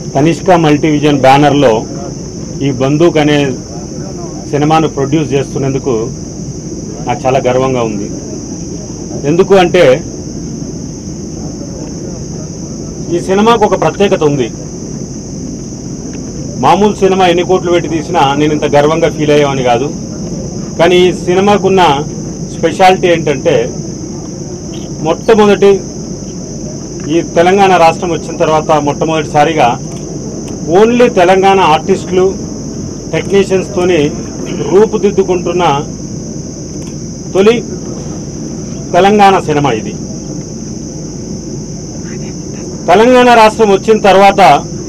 తనిష్క మల్టీవిజన్ బ్యానర్లో ఈ బందూక్ అనే సినిమాను ప్రొడ్యూస్ చేస్తున్నందుకు నాకు చాలా గర్వంగా ఉంది ఎందుకు అంటే ఈ సినిమాకు ఒక ప్రత్యేకత ఉంది మామూలు సినిమా ఎన్ని కోట్లు పెట్టి తీసినా నేను ఇంత గర్వంగా ఫీల్ అయ్యామని కాదు కానీ ఈ సినిమాకున్న స్పెషాలిటీ ఏంటంటే మొట్టమొదటి ఈ తెలంగాణ రాష్ట్రం వచ్చిన తర్వాత మొట్టమొదటిసారిగా ఓన్లీ తెలంగాణ ఆర్టిస్టులు టెక్నీషియన్స్తోని రూపుదిద్దుకుంటున్న తొలి తెలంగాణ సినిమా ఇది తెలంగాణ రాష్ట్రం వచ్చిన తర్వాత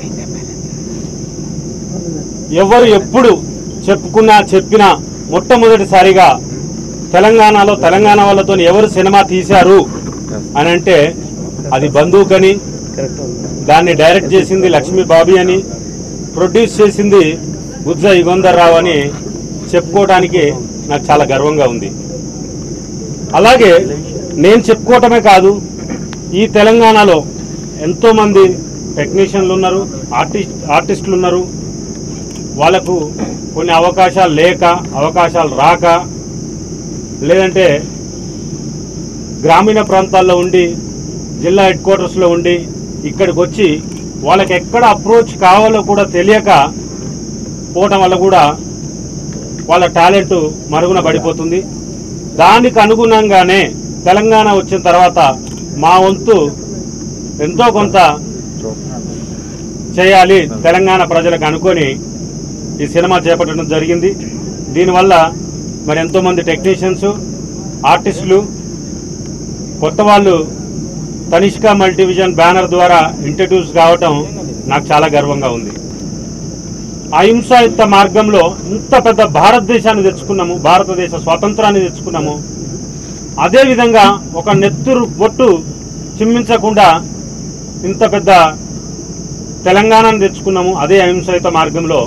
ఎవరు ఎప్పుడు చెప్పుకున్నా చెప్పినా మొట్టమొదటిసారిగా తెలంగాణలో తెలంగాణ వాళ్ళతో ఎవరు సినిమా తీశారు అని అంటే అది బందూక్ అని దాన్ని డైరెక్ట్ చేసింది లక్ష్మీ బాబీ అని ప్రొడ్యూస్ చేసింది గుజ్జ యుగంధర్ రావు అని చెప్పుకోవడానికి నాకు చాలా గర్వంగా ఉంది అలాగే నేను చెప్పుకోవటమే కాదు ఈ తెలంగాణలో ఎంతోమంది టెక్నీషియన్లు ఉన్నారు ఆర్టిస్ట్ ఆర్టిస్టులు ఉన్నారు వాళ్ళకు కొన్ని అవకాశాలు లేక అవకాశాలు రాక లేదంటే గ్రామీణ ప్రాంతాల్లో ఉండి జిల్లా హెడ్ క్వార్టర్స్లో ఉండి ఇక్కడికి వచ్చి వాళ్ళకి ఎక్కడ అప్రోచ్ కావాలో కూడా తెలియక పోవటం వల్ల కూడా వాళ్ళ టాలెంట్ మరుగున పడిపోతుంది దానికి అనుగుణంగానే తెలంగాణ వచ్చిన తర్వాత మా వంతు ఎంతో కొంత చేయాలి తెలంగాణ ప్రజలకు అనుకొని ఈ సినిమా చేపట్టడం జరిగింది దీనివల్ల మరి ఎంతోమంది టెక్నీషియన్స్ ఆర్టిస్టులు కొత్త వాళ్ళు తనిష్క మల్టీవిజన్ బ్యానర్ ద్వారా ఇంట్రడ్యూస్ కావటం నాకు చాలా గర్వంగా ఉంది అహింసాయుక్త మార్గంలో ఇంత పెద్ద భారతదేశాన్ని తెచ్చుకున్నాము భారతదేశ స్వాతంత్రాన్ని తెచ్చుకున్నాము అదేవిధంగా ఒక నెత్తురు బొట్టు చిమ్మించకుండా ఇంత పెద్ద తెలంగాణను తెచ్చుకున్నాము అదే అహింసాయుత మార్గంలో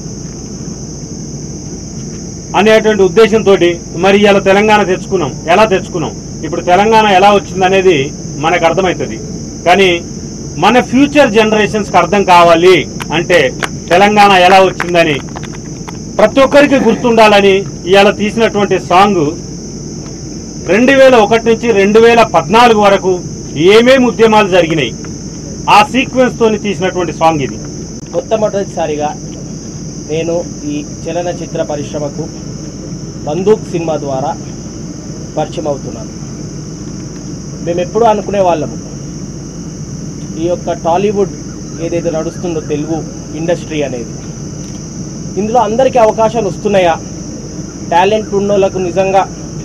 అనేటువంటి ఉద్దేశంతో మరి ఇలా తెలంగాణ తెచ్చుకున్నాం ఎలా తెచ్చుకున్నాం ఇప్పుడు తెలంగాణ ఎలా వచ్చిందనేది మనకు అర్థమవుతుంది కానీ మన ఫ్యూచర్ జనరేషన్స్కి అర్థం కావాలి అంటే తెలంగాణ ఎలా వచ్చిందని ప్రతి ఒక్కరికి గుర్తుండాలని ఇవాళ తీసినటువంటి సాంగ్ రెండు వేల ఒకటి నుంచి రెండు వేల పద్నాలుగు వరకు ఏమేమి ఉద్యమాలు జరిగినాయి ఆ సీక్వెన్స్ తోని తీసినటువంటి సాంగ్ ఇది మొట్టమొదటిసారిగా నేను ఈ చలనచిత్ర పరిశ్రమకు బందూక్ సినిమా ద్వారా పరిచయం అవుతున్నాను మేము ఎప్పుడూ అనుకునే వాళ్ళము ఈ యొక్క టాలీవుడ్ ఏదైతే నడుస్తుందో తెలుగు ఇండస్ట్రీ అనేది ఇందులో అందరికీ అవకాశాలు వస్తున్నాయా టాలెంట్ ఉన్నోళ్ళకు నిజంగా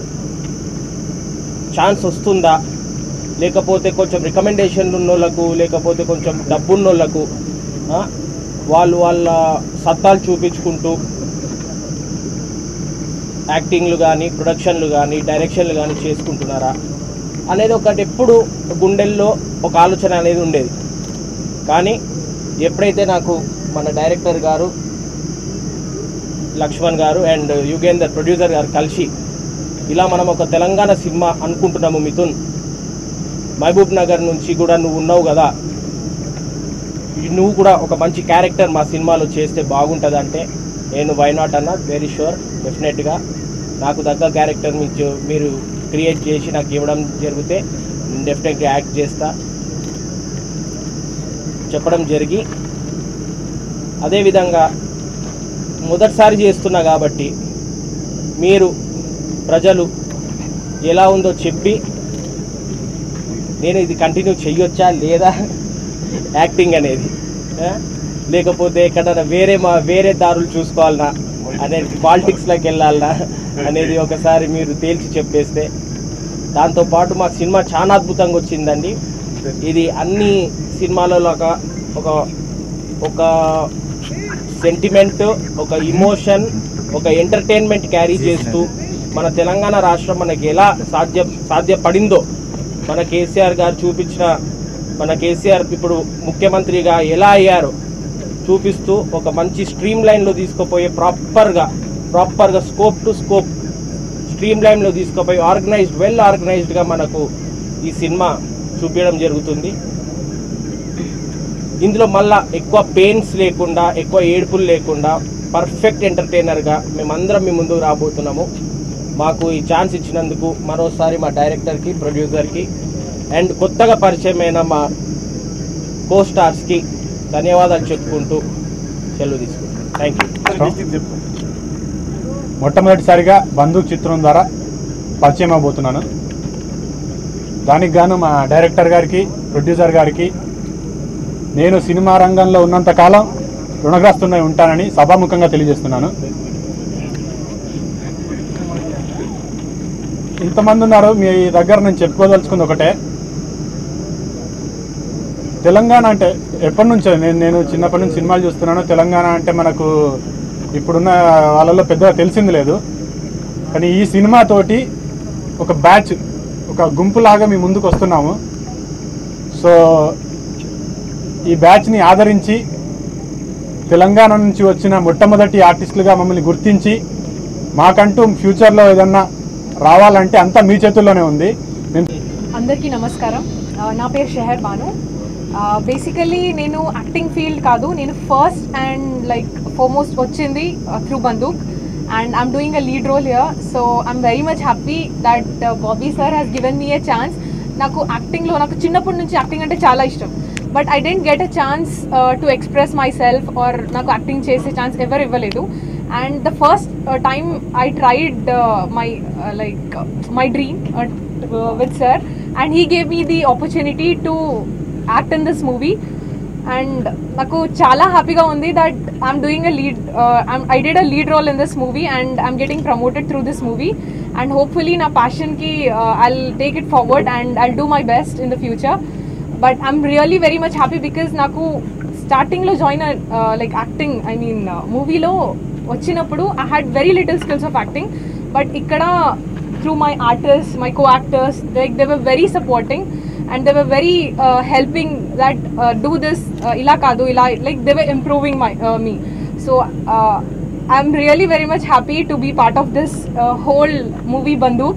ఛాన్స్ వస్తుందా లేకపోతే కొంచెం రికమెండేషన్లు ఉన్నోళ్ళకు లేకపోతే కొంచెం డబ్బు ఉన్నోళ్ళకు ఆ, వాళ్ళు వాళ్ళ సత్తాలు చూపించుకుంటూ యాక్టింగ్లు కానీ ప్రొడక్షన్లు కానీ డైరెక్షన్లు కానీ చేసుకుంటున్నారా అనేది ఒకటి ఎప్పుడు గుండెల్లో ఒక ఆలోచన అనేది ఉండేది కానీ ఎప్పుడైతే నాకు మన డైరెక్టర్ గారు లక్ష్మణ్ గారు అండ్ యుగేందర్ ప్రొడ్యూసర్ గారు కలిసి ఇలా మనం ఒక తెలంగాణ సినిమా అనుకుంటున్నాము మిథున్ మహబూబ్ నగర్ నుంచి కూడా నువ్వు ఉన్నావు కదా నువ్వు కూడా ఒక మంచి క్యారెక్టర్ మా సినిమాలో చేస్తే బాగుంటుంది అంటే నేను వై నాట్ అన్న వెరీ షూర్ డెఫినెట్గా నాకు దగ్గర క్యారెక్టర్ మీకు మీరు క్రియేట్ చేసి నాకు ఇవ్వడం జరిగితే నేను డెఫినెట్గా యాక్ట్ చేస్తా చెప్పడం జరిగి అదేవిధంగా మొదటిసారి చేస్తున్నా కాబట్టి మీరు ప్రజలు ఎలా ఉందో చెప్పి నేను ఇది కంటిన్యూ చెయ్యొచ్చా లేదా యాక్టింగ్ అనేది ఆ? లేకపోతే ఎక్కడైనా వేరే మా వేరే దారులు చూసుకోవాలనా అనేది పాలిటిక్స్లోకి వెళ్ళాలనా అనేది ఒకసారి మీరు తేల్చి చెప్పేస్తే దాంతోపాటు మా సినిమా చాలా అద్భుతంగా వచ్చిందండి ఇది అన్ని సినిమాలలో ఒక ఒక ఒక సెంటిమెంట్ ఒక ఇమోషన్ ఒక ఎంటర్టైన్మెంట్ క్యారీ చేస్తూ మన తెలంగాణ రాష్ట్రం మనకి ఎలా సాధ్య సాధ్యపడిందో మన కేసీఆర్ గారు చూపించిన మన కేసీఆర్ ఇప్పుడు ముఖ్యమంత్రిగా ఎలా అయ్యారో చూపిస్తూ ఒక మంచి స్ట్రీమ్ లైన్లో తీసుకుపోయే ప్రాపర్గా ప్రాపర్గా స్కోప్ టు స్కోప్ స్ట్రీమ్ లైన్లో తీసుకుపోయి ఆర్గనైజ్డ్ వెల్ ఆర్గనైజ్డ్గా మనకు ఈ సినిమా చూపించడం జరుగుతుంది ఇందులో మళ్ళా ఎక్కువ పెయిన్స్ లేకుండా ఎక్కువ ఏడుపులు లేకుండా పర్ఫెక్ట్ ఎంటర్టైనర్గా మేమందరం మీ ముందుకు రాబోతున్నాము మాకు ఈ ఛాన్స్ ఇచ్చినందుకు మరోసారి మా డైరెక్టర్కి ప్రొడ్యూసర్కి అండ్ కొత్తగా పరిచయమైన మా కో స్టార్స్కి ధన్యవాదాలు చెప్పుకుంటూ సెలవు తీసుకుంటాం థ్యాంక్ యూ మొట్టమొదటిసారిగా బంధుక్ చిత్రం ద్వారా పరిచయం అవబోతున్నాను దానికి గాను మా డైరెక్టర్ గారికి ప్రొడ్యూసర్ గారికి నేను సినిమా రంగంలో ఉన్నంత కాలం రుణగ్రస్తున్నై ఉంటానని సభాముఖంగా తెలియజేస్తున్నాను ఇంతమంది ఉన్నారు మీ దగ్గర నేను చెప్పుకోదలుచుకుంది ఒకటే తెలంగాణ అంటే ఎప్పటి నుంచో నేను నేను చిన్నప్పటి నుంచి సినిమాలు చూస్తున్నాను తెలంగాణ అంటే మనకు ఇప్పుడున్న వాళ్ళలో పెద్దగా తెలిసింది లేదు కానీ ఈ సినిమాతోటి ఒక బ్యాచ్ ఒక గుంపులాగా మీ ముందుకు వస్తున్నాము సో ఈ బ్యాచ్ని ఆదరించి తెలంగాణ నుంచి వచ్చిన మొట్టమొదటి ఆర్టిస్టులుగా మమ్మల్ని గుర్తించి మాకంటూ ఫ్యూచర్లో ఏదన్నా రావాలంటే అంతా మీ చేతుల్లోనే ఉంది మేము అందరికీ నమస్కారం ఆ, నా పేరు షెహర్ బాను బేసికలీ నేను యాక్టింగ్ ఫీల్డ్ కాదు నేను ఫస్ట్ అండ్ లైక్ ఫోర్మోస్ట్ వచ్చింది through Bandook and I'm doing a lead role here so I'm very much happy that Bobby sir has given me a chance నాకు యాక్టింగ్లో నాకు చిన్నప్పటి నుంచి యాక్టింగ్ అంటే చాలా ఇష్టం but I didn't get a chance to express myself or నాకు acting చేసే ఛాన్స్ ఎవరు ఇవ్వలేదు and the first time I tried my like my dream with sir and he gave me the opportunity to act in this movie and నాకు చాలా హ్యాపీగా ఉంది that I'm doing a lead I did a lead role in this movie and I'm getting promoted through this movie and hopefully నా ప్యాషన్కి I'll take it forward and I'll do my best in the future but I'm really very much happy because నాకు స్టార్టింగ్లో join like acting I mean మూవీలో వచ్చినప్పుడు I had very little skills of acting but ఇక్కడ through my artist my co actors like they were very supporting and they were very helping that do this ఇలా కాదు ఇలా like they were improving my me so I'm really very much happy to be part of this whole movie Bandook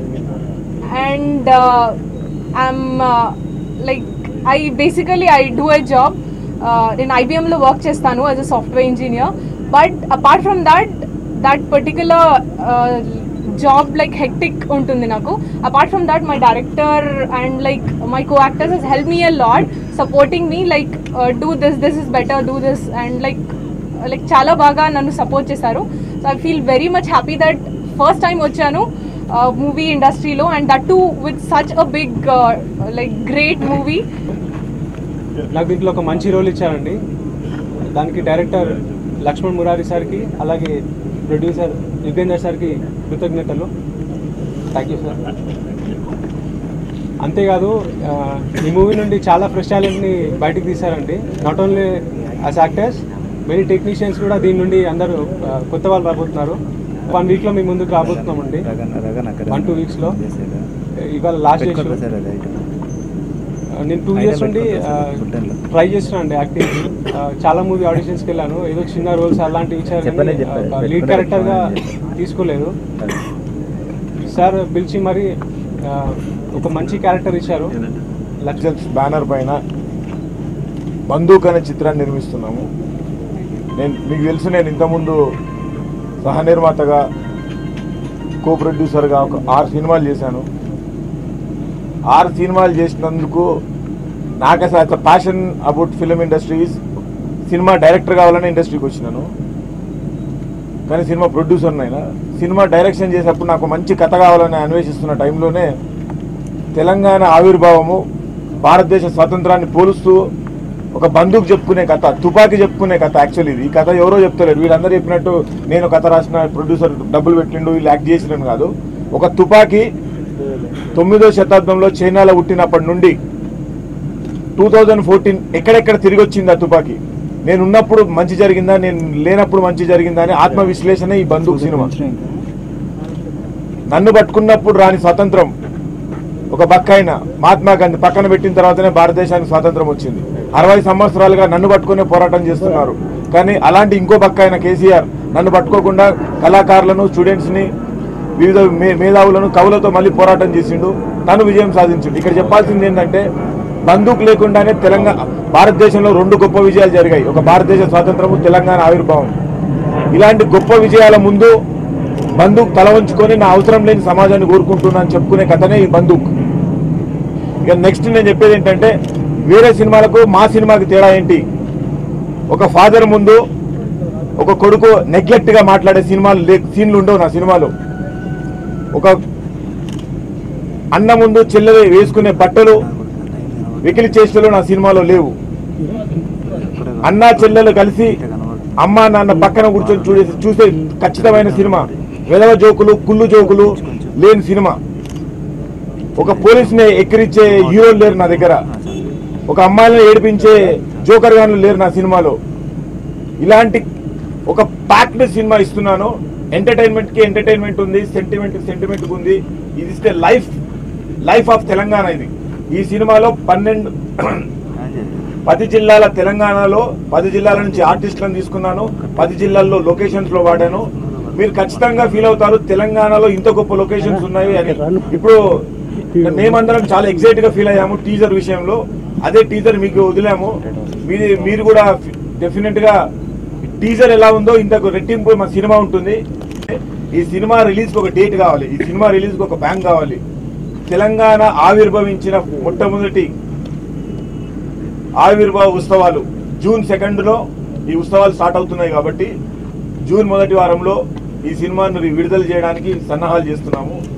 and uh, I'm uh, like I basically I do a job uh, in IBM లో work చేస్తాను as a software engineer but apart from that that particular uh, job like hectic ఉంటుంది నాకు apart from that my director and like my co-actors has helped me a lot supporting me like uh, do this this is better do this and like like చాలా బాగా నన్ను support చేశారు so I feel very much happy that first time వచ్చాను movie ఇండస్ట్రీలో and that too with such a big like great movie నాకు దీంట్లో ఒక మంచి రోల్ ఇచ్చారండి దానికి డైరెక్టర్ లక్ష్మణ్ మురారి సార్కి అలాగే ప్రొడ్యూసర్ యుగేందర్ సార్కి కృతజ్ఞతలు థ్యాంక్ యూ సార్ అంతేకాదు ఆ, ఈ మూవీ నుండి చాలా ఫ్రెష్ టాలెంట్ని బయటకు తీశారండి not only as actors many technicians కూడా దీని నుండి అందరూ ఆ, కొత్త వాళ్ళు రాబోతున్నారు వన్ వీక్లో మీ ముందుకు రాబోతున్నామండి వన్ టూ వీక్స్లో ఇవాళ లాస్ట్ చేసి నేను టూ ఇయర్స్ నుండి ట్రై చేస్తున్నాను అండి యాక్టింగ్ చాలా మూవీ ఆడిషన్స్కి వెళ్ళాను ఏదో చిన్న రోల్స్ అలాంటివి చెప్పలే, ఇచ్చారు చెప్పలే. లీడ్ క్యారెక్టర్గా తీసుకోలేదు సార్ పిలిచి మరి ఆ, ఒక మంచి క్యారెక్టర్ ఇచ్చారు లక్ష పిక్చర్స్ బ్యానర్ పైన బందూక్ అనే చిత్రాన్ని నిర్మిస్తున్నాము నేను మీకు తెలుసు నేను ఇంతకుముందు సహ నిర్మాతగా కో ప్రొడ్యూసర్గా ఒక ఆరు సినిమాలు చేశాను ఆరు సినిమాలు చేసినందుకు నాకు అసలు passion about film industries cinema director కావాలని ఇండస్ట్రీకి వచ్చినాను కానీ సినిమా ప్రొడ్యూసర్ అయినా సినిమా డైరెక్షన్ చేసేటప్పుడు నాకు మంచి కథ కావాలని అన్వేషిస్తున్న టైంలోనే తెలంగాణ ఆవిర్భావము భారతదేశ స్వాతంత్రాన్ని పోలుస్తూ ఒక బందూక్ చెప్పుకునే కథ తుపాకీ చెప్పుకునే కథ యాక్చువల్లీ ఇది ఈ కథ ఎవరో చెప్తలేరు వీళ్ళందరూ చెప్పినట్టు నేను కథ రాసిన ప్రొడ్యూసర్ డబ్బులు పెట్టిండు వీళ్ళు యాక్ట్ చేసినని కాదు ఒక తుపాకీ తొమ్మిదో శతాబ్దంలో చైనాలో పుట్టినప్పటి నుండి టూ థౌజండ్ ఫోర్టీన్ ఎక్కడెక్కడ తిరిగి వచ్చింది ఆ తుపాకీ నేను ఉన్నప్పుడు మంచి జరిగిందా నేను లేనప్పుడు మంచి జరిగిందా అని ఆత్మ విశ్లేషణ ఈ బందూక్ సినిమా నన్ను పట్టుకున్నప్పుడు రాని స్వతంత్రం ఒక బక్కైన మహాత్మా గాంధీ పక్కన పెట్టిన తర్వాతనే భారతదేశానికి స్వాతంత్రం వచ్చింది అరవై సంవత్సరాలుగా నన్ను పట్టుకునే పోరాటం చేస్తున్నారు కానీ అలాంటి ఇంకో బక్కైన కేసీఆర్ నన్ను పట్టుకోకుండా కళాకారులను స్టూడెంట్స్ని వివిధ మే- మేధావులను కవులతో మళ్ళీ పోరాటం చేసిండు తను విజయం సాధించిండు ఇక్కడ చెప్పాల్సింది ఏంటంటే బందూక్ లేకుండానే తెలంగాణ భారతదేశంలో రెండు గొప్ప విజయాలు జరిగాయి ఒక భారతదేశ స్వాతంత్రము తెలంగాణ ఆవిర్భావం ఇలాంటి గొప్ప విజయాల ముందు బందూక్ తల వంచుకొని నా అవసరం లేని సమాజాన్ని కోరుకుంటున్నా అని చెప్పుకునే కథనే ఈ బందూక్ ఇక నెక్స్ట్ నేను చెప్పేది ఏంటంటే వేరే సినిమాలకు మా సినిమాకి తేడా ఏంటి ఒక ఫాదర్ ముందు ఒక కొడుకు నెగ్లెక్ట్ గా మాట్లాడే సినిమాలు లే సీన్లు ఉండవు నా సినిమాలో ఒక అన్న ముందు చెల్లెలు వేసుకునే బట్టలు వెకిలి చేష్టలు నా సినిమాలో లేవు అన్న చెల్లెలు కలిసి అమ్మ నాన్న పక్కన కూర్చొని చూసే చూసే ఖచ్చితమైన సినిమా వెదవ జోకులు కుళ్ళు జోకులు లేని సినిమా ఒక పోలీస్ని ఎక్కిరించే హీరోలు లేరు నా దగ్గర ఒక అమ్మాయిలను ఏడిపించే జోకర్ గాను లేరు నా సినిమాలో ఇలాంటి ఒక ప్యాక్డ్ సినిమా ఇస్తున్నాను ఎంటర్టైన్మెంట్ కి ఎంటర్టైన్మెంట్ ఉంది సెంటిమెంట్ కి సెంటిమెంట్ ఉంది ఇది ఇస్తే లైఫ్ లైఫ్ ఆఫ్ తెలంగాణ ఇది ఈ సినిమాలో పన్నెండు పది జిల్లాల తెలంగాణలో పది జిల్లాల నుంచి ఆర్టిస్టులను తీసుకున్నాను పది జిల్లాల్లో లొకేషన్స్ లో వాడాను మీరు ఖచ్చితంగా ఫీల్ అవుతారు తెలంగాణలో ఇంత గొప్ప లొకేషన్స్ ఉన్నాయి అని ఇప్పుడు మేమందరం చాలా ఎగ్జైట్ గా ఫీల్ అయ్యాము టీజర్ విషయంలో అదే టీజర్ మీకు వదిలాము మీది మీరు కూడా డెఫినెట్ గా టీజర్ ఎలా ఉందో ఇంతకు రెట్టింపు మా సినిమా ఉంటుంది ఈ సినిమా రిలీజ్ ఒక డేట్ కావాలి ఈ సినిమా రిలీజ్ ఒక బ్యాంక్ కావాలి తెలంగాణ ఆవిర్భవించిన మొట్టమొదటి ఆవిర్భావ ఉత్సవాలు జూన్ సెకండ్ లో ఈ ఉత్సవాలు స్టార్ట్ అవుతున్నాయి కాబట్టి జూన్ మొదటి వారంలో ఈ సినిమాను విడుదల చేయడానికి సన్నాహాలు చేస్తున్నాము